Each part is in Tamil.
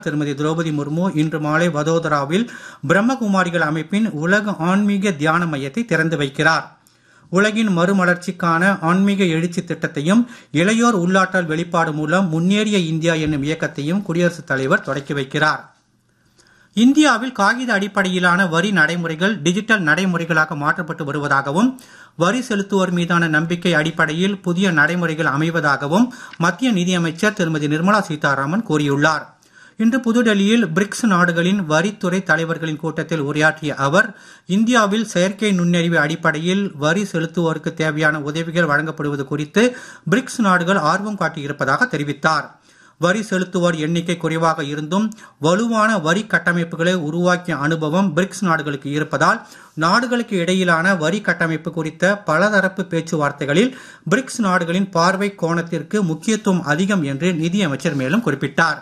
திருமதி திரௌபதி முர்மு இன்று மாலை வதோதராவில் பிரம்மகுமாரிகள் அமைப்பின் உலக ஆன்மீக தியான மையத்தை திறந்து வைக்கிறார் உலகின் மறுமலர்ச்சிக்கான ஆன்மீக எழுச்சி திட்டத்தையும் இளையோர் உள்ளாற்றல் வெளிப்பாடு மூலம் முன்னேறிய இந்தியா என்னும் இயக்கத்தையும் குடியரசுத் தலைவர் தொடக்கி வைக்கிறார் இந்தியாவில் காகித அடிப்படையிலான வரி நடைமுறைகள் டிஜிட்டல் நடைமுறைகளாக மாற்றப்பட்டு வருவதாகவும் வரி செலுத்துவோர் மீதான நம்பிக்கை அடிப்படையில் புதிய நடைமுறைகள் அமைவதாகவும் மத்திய நிதியமைச்சர் திருமதி நிர்மலா சீதாராமன் கூறியுள்ளார் இன்று புதுடெல்லியில் பிரிக்ஸ் நாடுகளின் வரித்துறை தலைவர்களின் கூட்டத்தில் உரையாற்றிய அவர் இந்தியாவில் செயற்கை நுண்ணறிவு அடிப்படையில் வரி செலுத்துவோருக்கு தேவையான உதவிகள் வழங்கப்படுவது குறித்து பிரிக்ஸ் நாடுகள் ஆர்வம் காட்டியிருப்பதாக தெரிவித்தார் வரி செலுத்துவோர் எண்ணிக்கை குறைவாக இருந்தும் வலுவான வரி கட்டமைப்புகளை உருவாக்கிய அனுபவம் பிரிக்ஸ் நாடுகளுக்கு இருப்பதால் நாடுகளுக்கு இடையிலான வரி கட்டமைப்பு குறித்த பலதரப்பு பேச்சுவார்த்தைகளில் பிரிக்ஸ் நாடுகளின் பார்வை கோணத்திற்கு முக்கியத்துவம் அதிகம் என்று நிதியமைச்சர் மேலும் குறிப்பிட்டார்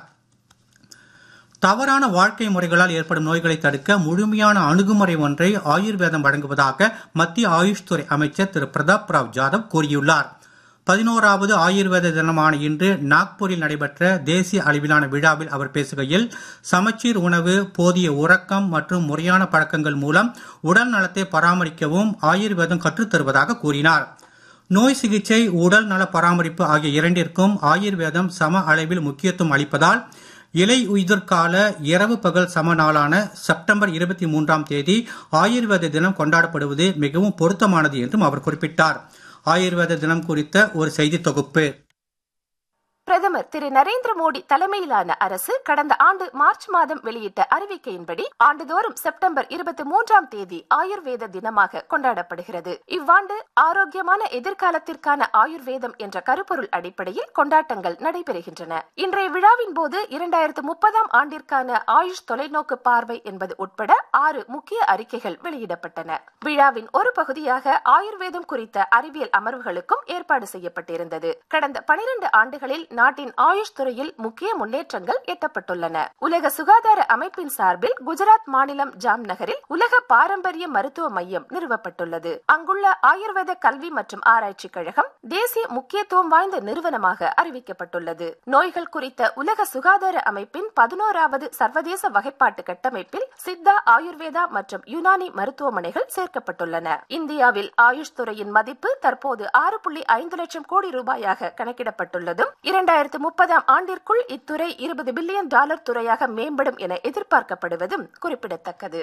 தவறான வாழ்க்கை முறைகளால் ஏற்படும் நோய்களை தடுக்க முழுமையான அணுகுமுறை ஒன்றை ஆயுர்வேதம் வழங்குவதாக மத்திய ஆயுஷ் துறை அமைச்சர் திரு பிரதாப் ராவ் ஜாதவ் கூறியுள்ளார் பதினோராவது ஆயுர்வேத தினமான இன்று நாக்பூரில் நடைபெற்ற தேசிய அளவிலான விழாவில் அவர் பேசுகையில் சமச்சீர் உணவு போதிய உறக்கம் மற்றும் முறையான பழக்கங்கள் மூலம் உடல் நலத்தை பராமரிக்கவும் ஆயுர்வேதம் கற்றுத்தருவதாக கூறினார் நோய் சிகிச்சை உடல் நல பராமரிப்பு ஆகிய இரண்டிற்கும் ஆயுர்வேதம் சம அளவில் முக்கியத்துவம் அளிப்பதால் இலை உயிர்கால இரவு பகல் சம நாளான செப்டம்பர் இருபத்தி மூன்றாம் தேதி ஆயுர்வேத தினம் கொண்டாடப்படுவது மிகவும் பொருத்தமானது என்றும் அவர் குறிப்பிட்டார் ஆயுர்வேத தினம் குறித்த ஒரு செய்தி தொகுப்பு பிரதமர் திரு நரேந்திர மோடி தலைமையிலான அரசு கடந்த ஆண்டு மார்ச் மாதம் வெளியிட்ட அறிவிக்கையின்படி ஆண்டுதோறும் செப்டம்பர் இருபத்தி மூன்றாம் தேதி ஆயுர்வேத தினமாக கொண்டாடப்படுகிறது இவ்வாண்டு ஆரோக்கியமான எதிர்காலத்திற்கான ஆயுர்வேதம் என்ற கருப்பொருள் அடிப்படையில் கொண்டாட்டங்கள் நடைபெறுகின்றன இன்றைய விழாவின் போது இரண்டாயிரத்து முப்பதாம் ஆண்டிற்கான ஆயுஷ் தொலைநோக்கு பார்வை என்பது உட்பட ஆறு முக்கிய அறிக்கைகள் வெளியிடப்பட்டன விழாவின் ஒரு பகுதியாக ஆயுர்வேதம் குறித்த அறிவியல் அமர்வுகளுக்கும் ஏற்பாடு செய்யப்பட்டிருந்தது கடந்த பனிரெண்டு ஆண்டுகளில் நாட்டின் ஆயுஷ் துறையில் முக்கிய முன்னேற்றங்கள் எட்டப்பட்டுள்ளன உலக சுகாதார அமைப்பின் சார்பில் குஜராத் மாநிலம் ஜாம் நகரில் உலக பாரம்பரிய மருத்துவ மையம் நிறுவப்பட்டுள்ளது அங்குள்ள ஆயுர்வேத கல்வி மற்றும் ஆராய்ச்சி கழகம் தேசிய முக்கியத்துவம் வாய்ந்த நிறுவனமாக அறிவிக்கப்பட்டுள்ளது நோய்கள் குறித்த உலக சுகாதார அமைப்பின் பதினோராவது சர்வதேச வகைப்பாட்டு கட்டமைப்பில் சித்தா ஆயுர்வேதா மற்றும் யுனானி மருத்துவமனைகள் சேர்க்கப்பட்டுள்ளன இந்தியாவில் ஆயுஷ் துறையின் மதிப்பு தற்போது ஆறு புள்ளி ஐந்து லட்சம் கோடி ரூபாயாக கணக்கிடப்பட்டுள்ளதும் இரண்டாயிரத்து முப்பதாம் ஆண்டிற்குள் இத்துறை இருபது பில்லியன் டாலர் துறையாக மேம்படும் என எதிர்பார்க்கப்படுவதும் குறிப்பிடத்தக்கது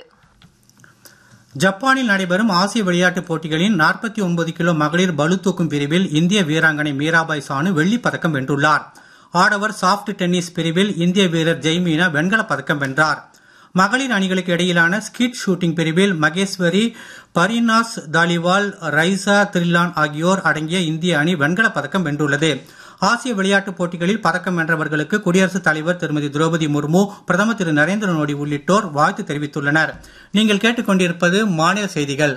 ஜப்பானில் நடைபெறும் ஆசிய விளையாட்டுப் போட்டிகளின் நாற்பத்தி ஒன்பது கிலோ மகளிர் பளு தூக்கும் பிரிவில் இந்திய வீராங்கனை மீராபாய் சானு வெள்ளிப் பதக்கம் வென்றுள்ளார் ஆடவர் சாப்ட் டென்னிஸ் பிரிவில் இந்திய வீரர் ஜெய்மீனா வெண்கலப் பதக்கம் வென்றார் மகளிர் அணிகளுக்கு இடையிலான ஸ்கிட் ஷூட்டிங் பிரிவில் மகேஸ்வரி பரினாஸ் தாலிவால் ரைசா திரில்லான் ஆகியோர் அடங்கிய இந்திய அணி வெண்கலப் பதக்கம் வென்றுள்ளது ஆசிய விளையாட்டுப் போட்டிகளில் பதக்கம் வென்றவர்களுக்கு குடியரசுத் தலைவர் திருமதி திரௌபதி முர்மு பிரதமர் திரு நரேந்திர மோடி உள்ளிட்டோர் வாழ்த்து தெரிவித்துள்ளனர் நீங்கள் கேட்டுக்கொண்டிருப்பது மாநில செய்திகள்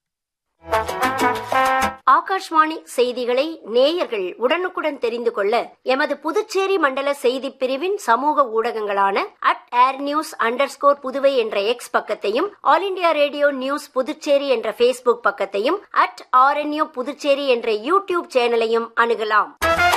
ஆகாஷ்வாணி செய்திகளை நேயர்கள் உடனுக்குடன் தெரிந்து கொள்ள எமது புதுச்சேரி மண்டல செய்திப் பிரிவின் சமூக ஊடகங்களான at AIR news under Puduvai என்ற எக்ஸ் பக்கத்தையும் All India Radio news Puducherry என்ற ஃபேஸ்புக் பக்கத்தையும் அட் ஆர்என்யூ புதுச்சேரி என்ற யூடியூப் சேனலையும் அணுகலாம்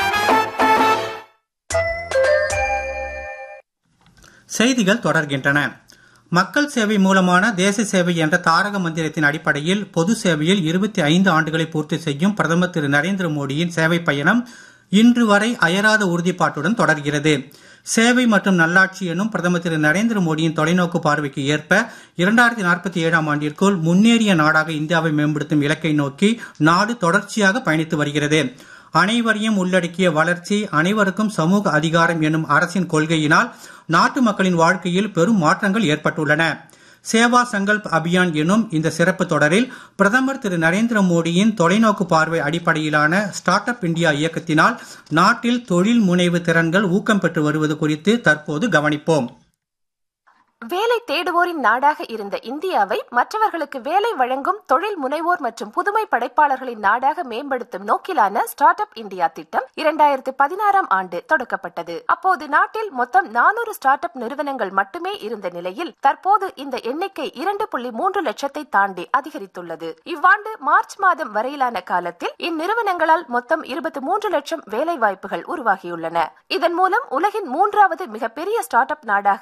செய்திகள் தொடர்கின்றன மக்கள் சேவை மூலமான தேச சேவை என்ற தாரக மந்திரத்தின் அடிப்படையில் பொது சேவையில் இருபத்தி ஐந்து ஆண்டுகளை பூர்த்தி செய்யும் பிரதமர் திரு நரேந்திர மோடியின் சேவை பயணம் இன்று வரை அயராத உறுதிப்பாட்டுடன் தொடர்கிறது சேவை மற்றும் நல்லாட்சி எனும் பிரதமர் திரு நரேந்திர மோடியின் தொலைநோக்கு பார்வைக்கு ஏற்ப இரண்டாயிரத்தி நாற்பத்தி ஏழாம் ஆண்டிற்குள் முன்னேறிய நாடாக இந்தியாவை மேம்படுத்தும் இலக்கை நோக்கி நாடு தொடர்ச்சியாக பயணித்து வருகிறது அனைவரையும் உள்ளடக்கிய வளர்ச்சி அனைவருக்கும் சமூக அதிகாரம் எனும் அரசின் கொள்கையினால் நாட்டு மக்களின் வாழ்க்கையில் பெரும் மாற்றங்கள் ஏற்பட்டுள்ளன சேவா சங்கல்ப் அபியான் எனும் இந்த சிறப்பு தொடரில் பிரதமர் திரு நரேந்திர மோடியின் தொலைநோக்கு பார்வை அடிப்படையிலான ஸ்டார்ட் அப் இந்தியா இயக்கத்தினால் நாட்டில் தொழில் முனைவு திறன்கள் ஊக்கம் பெற்று வருவது குறித்து தற்போது கவனிப்போம் வேலை தேடுவோரின் நாடாக இருந்த இந்தியாவை மற்றவர்களுக்கு வேலை வழங்கும் தொழில் முனைவோர் மற்றும் புதுமை படைப்பாளர்களின் நாடாக மேம்படுத்தும் நோக்கிலான ஸ்டார்ட் அப் இந்தியா திட்டம் இரண்டாயிரத்து பதினாறாம் ஆண்டு தொடக்கப்பட்டது அப்போது நாட்டில் மொத்தம் நானூறு ஸ்டார்ட் அப் நிறுவனங்கள் மட்டுமே இருந்த நிலையில் தற்போது இந்த எண்ணிக்கை இரண்டு புள்ளி மூன்று லட்சத்தை தாண்டி அதிகரித்துள்ளது இவ்வாண்டு மார்ச் மாதம் வரையிலான காலத்தில் இந்நிறுவனங்களால் மொத்தம் இருபத்தி மூன்று லட்சம் வேலை வாய்ப்புகள் உருவாகியுள்ளன இதன் மூலம் உலகின் மூன்றாவது மிகப்பெரிய ஸ்டார்ட் அப் நாடாக